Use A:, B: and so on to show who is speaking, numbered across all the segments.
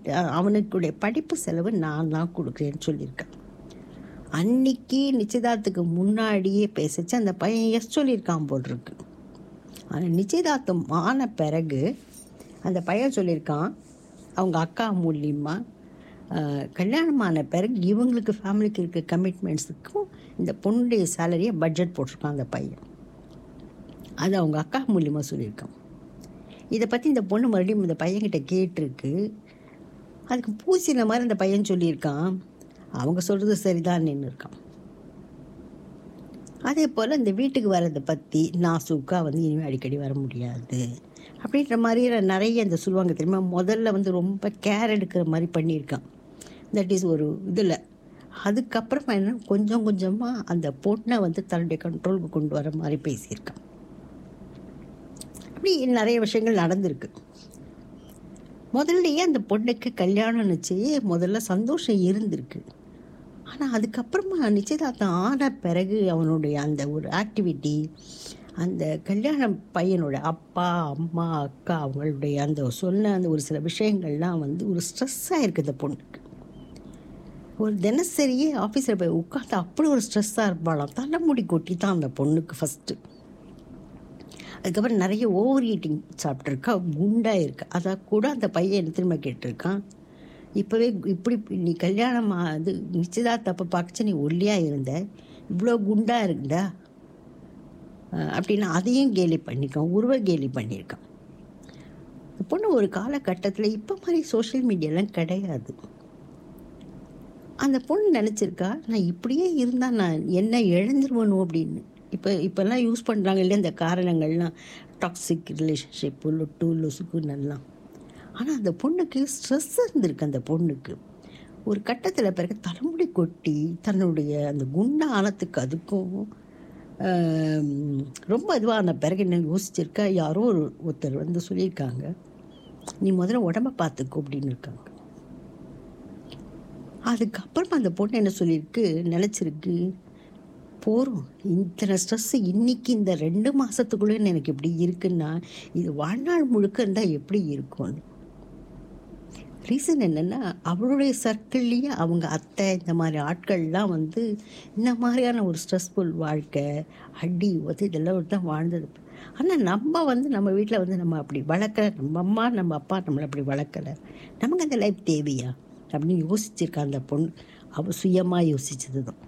A: அவனுக்குடைய படிப்பு செலவு நான் தான் கொடுக்குறேன்னு சொல்லியிருக்கான் அன்னைக்கு நிச்சயதார்த்தத்துக்கு முன்னாடியே பேசிச்சு அந்த பையன் எஸ் சொல்லியிருக்கான் போல் இருக்கு ஆனால் நிச்சயதார்த்தம் ஆன பிறகு அந்த பையன் சொல்லியிருக்கான் அவங்க அக்கா மூலியமா ஆஹ், கல்யாணமான பிறகு இவங்களுக்கு ஃபேமிலிக்கு இருக்க கமிட்மெண்ட்ஸுக்கும் இந்த பொண்ணுடைய சேலரியை பட்ஜெட் போட்டிருக்கான் அந்த பையன் அது அவங்க அக்கா மூலியமாக சொல்லியிருக்கான் இதை பற்றி இந்த பொண்ணு மறுபடியும் இந்த பையன்கிட்ட கேட்டிருக்கு அதுக்கு பூசின மாதிரி அந்த பையன் சொல்லியிருக்கான் அவங்க சொல்கிறது சரிதான் நின்று இருக்கான் அதே போல் இந்த வீட்டுக்கு வர்றதை பற்றி நாசுக்கா வந்து இனிமேல் அடிக்கடி வர முடியாது அப்படின்ற மாதிரி நிறைய இந்த சொல்லுவாங்க தெரியுமா முதல்ல வந்து ரொம்ப கேர் எடுக்கிற மாதிரி பண்ணியிருக்கான் தட் இஸ் ஒரு இதில் அதுக்கப்புறமா என்ன கொஞ்சம் கொஞ்சமாக அந்த பொண்ணை வந்து தன்னுடைய கண்ட்ரோலுக்கு கொண்டு வர மாதிரி பேசியிருக்கான் அப்படி நிறைய விஷயங்கள் நடந்திருக்கு முதல்லயே அந்த பொண்ணுக்கு கல்யாணம் நிச்சயே முதல்ல சந்தோஷம் இருந்திருக்கு ஆனால் அதுக்கப்புறமா நிச்சயதார்த்தம் ஆன பிறகு அவனுடைய அந்த ஒரு ஆக்டிவிட்டி அந்த கல்யாண பையனோட அப்பா அம்மா அக்கா அவங்களுடைய அந்த சொன்ன அந்த ஒரு சில விஷயங்கள்லாம் வந்து ஒரு ஸ்ட்ரெஸ்ஸாக இருக்குது அந்த பொண்ணுக்கு ஒரு தினசரியே ஆஃபீஸில் போய் உட்காந்து அப்படி ஒரு ஸ்ட்ரெஸ்ஸாக இருப்பாளாம் தலைமுடி கொட்டி தான் அந்த பொண்ணுக்கு ஃபஸ்ட்டு அதுக்கப்புறம் நிறைய ஓவர் ஈட்டிங் சாப்பிட்ருக்கா குண்டாக இருக்கு அதான் கூட அந்த பையன் என்ன திரும்ப கேட்டிருக்கான் இப்போவே இப்படி நீ கல்யாணம் அது நிச்சயதார்த்தப்போ பார்க்கச்சு நீ ஒல்லியாக இருந்த இவ்வளோ குண்டாக இருந்தா அஹ் அப்படின்னு அதையும் கேலி பண்ணியிருக்கான் உருவ கேலி பண்ணியிருக்கான் இந்த பொண்ணு ஒரு காலகட்டத்தில் இப்போ மாதிரி சோஷியல் மீடியாலாம் கிடையாது அந்த பொண்ணு நினச்சிருக்கா நான் இப்படியே இருந்தால் நான் என்ன இழந்துருவணும் அப்படின்னு இப்போ இப்போல்லாம் யூஸ் பண்ணுறாங்க இல்லையா இந்த காரணங்கள்லாம் டாக்ஸிக் ரிலேஷன்ஷிப்பு லொட்டு லொசுக்குன்னெல்லாம் ஆனால் அந்த பொண்ணுக்கு ஸ்ட்ரெஸ் இருந்திருக்கு அந்த பொண்ணுக்கு ஒரு கட்டத்தில் பிறகு தலைமுடி கொட்டி தன்னுடைய அந்த குண்டா ஆனத்துக்கு அதுக்கும் ஆம், ரொம்ப இதுவான பிறகு என்ன யோசிச்சிருக்கா யாரோ ஒரு ஒருத்தர் வந்து சொல்லியிருக்காங்க நீ முதல்ல உடம்ப பார்த்துக்கோ அப்படின்னு இருக்காங்க அதுக்கப்புறமா அந்த பொண்ணு என்ன சொல்லியிருக்கு நினச்சிருக்கு போகிறோம் இத்தனை ஸ்ட்ரெஸ்ஸு இன்னைக்கு இந்த ரெண்டு மாதத்துக்குள்ளே எனக்கு இப்படி இருக்குன்னா இது வாழ்நாள் முழுக்க இருந்தால் எப்படி இருக்கும்னு ரீசன் என்னென்னா அவளுடைய சர்க்கிள்லேயே அவங்க அத்தை இந்த மாதிரி ஆட்கள்லாம் வந்து இந்த மாதிரியான ஒரு ஸ்ட்ரெஸ்ஃபுல் வாழ்க்கை அடி ஒத்து இதெல்லாம் தான் வாழ்ந்தது ஆனால் நம்ம வந்து நம்ம வீட்டில் வந்து நம்ம அப்படி வளர்க்கல நம்ம அம்மா நம்ம அப்பா நம்மளை அப்படி வளர்க்கலை நமக்கு அந்த லைஃப் தேவையா அப்படின்னு யோசிச்சிருக்கா அந்த பொண்ணு அவள் சுயமாக யோசிச்சது தான்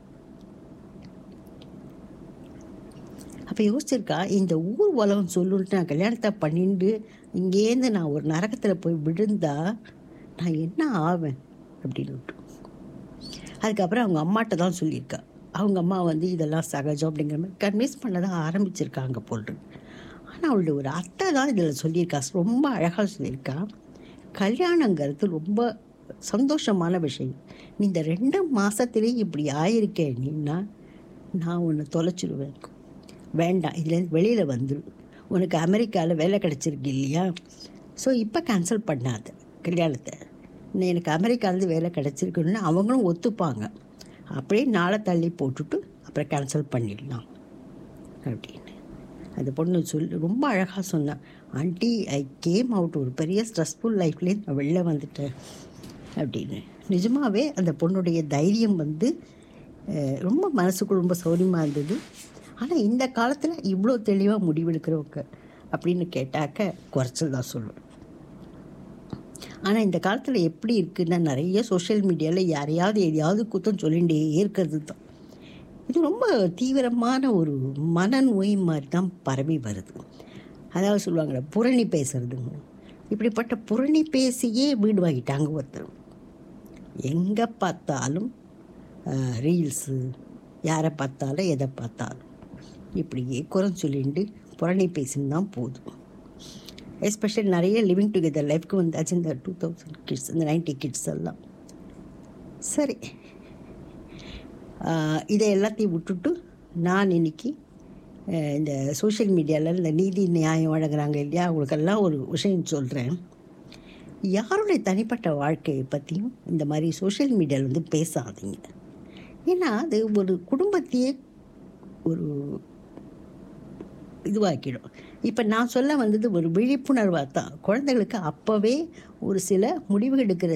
A: அப்போ யோசிச்சிருக்கா இந்த ஊர் உலகம் சொல்லுன்ட்டு நான் கல்யாணத்தை பண்ணிட்டு இங்கேருந்து நான் ஒரு நரகத்தில் போய் விழுந்தா நான் என்ன ஆவேன் அப்படின்னு அதுக்கப்புறம் அவங்க அம்மாட்ட தான் சொல்லியிருக்கா அவங்க அம்மா வந்து இதெல்லாம் சகஜம் அப்படிங்கிற மாதிரி கன்வின்ஸ் பண்ண தான் ஆரம்பிச்சிருக்காங்க போல் ஆனால் அவளுடைய ஒரு அத்தை தான் இதில் சொல்லியிருக்கா ரொம்ப அழகாக சொல்லியிருக்கா கல்யாணங்கிறது ரொம்ப சந்தோஷமான விஷயம் நீ இந்த ரெண்டு மாதத்துலேயே இப்படி ஆயிருக்கே நீன்னா நான் உன்னை தொலைச்சிடுவேன் வேண்டாம் இதுலேருந்து வெளியில் வந்துடு உனக்கு அமெரிக்காவில் வேலை கிடச்சிருக்கு இல்லையா ஸோ இப்போ கேன்சல் பண்ணாத கல்யாணத்தை நீ எனக்கு அமெரிக்காவிலேருந்து வேலை கிடச்சிருக்குன்னு அவங்களும் ஒத்துப்பாங்க அப்படியே நாளை தள்ளி போட்டுட்டு அப்புறம் கேன்சல் பண்ணிடலாம் அப்படின்னு அந்த பொண்ணு சொல்லி ரொம்ப அழகாக சொன்னான் ஆண்டி ஐ கேம் அவுட் ஒரு பெரிய ஸ்ட்ரெஸ்ஃபுல் லைஃப்லேருந்து நான் வெளில வந்துட்டேன் அப்படின்னு நிஜமாகவே அந்த பொண்ணுடைய தைரியம் வந்து அஹ், ரொம்ப மனசுக்கு ரொம்ப சௌரியமாக இருந்தது ஆனால் இந்த காலத்தில் இவ்வளோ தெளிவாக முடிவெடுக்கிறவங்க அப்படின்னு கேட்டாக்க குறைச்சல் தான் சொல்லுவேன் ஆனால் இந்த காலத்தில் எப்படி இருக்குன்னா நிறைய சோஷியல் மீடியாவில் யாரையாவது எதையாவது குத்தம் சொல்லிகிட்டே இருக்கிறது தான் இது ரொம்ப தீவிரமான ஒரு மனநோய் மாதிரி தான் பரவி வருது அதாவது சொல்லுவாங்கள்ல புரணி பேசுறதுங்க இப்படிப்பட்ட புரணி பேசியே வீடு வாங்கிட்டாங்க ஒருத்தர் எங்கே பார்த்தாலும் ரீல்ஸு யாரை பார்த்தாலும் எதை பார்த்தாலும் இப்படியே குறம் சொல்லிட்டு புரணி பேசின்னு தான் போதும் எஸ்பெஷல் நிறைய லிவிங் டுகெதர் லைஃப்க்கு வந்தாச்சு இந்த டூ தௌசண்ட் கிட்ஸ் இந்த நைன்டி கிட்ஸ் எல்லாம் சரி ஆஹ் இதை எல்லாத்தையும் விட்டுட்டு நான் இன்னைக்கு அஹ் இந்த சோஷியல் மீடியாவில் இந்த நீதி நியாயம் வழங்குறாங்க இல்லையா அவங்களுக்கெல்லாம் ஒரு விஷயம் சொல்கிறேன் யாருடைய தனிப்பட்ட வாழ்க்கையை பற்றியும் இந்த மாதிரி சோஷியல் மீடியாவில் வந்து பேசாதீங்க ஏன்னா அது ஒரு குடும்பத்தையே ஒரு இதுவாக்கிடும் இப்போ நான் சொல்ல வந்தது ஒரு விழிப்புணர்வாக தான் குழந்தைகளுக்கு அப்போவே ஒரு சில முடிவு எடுக்கிற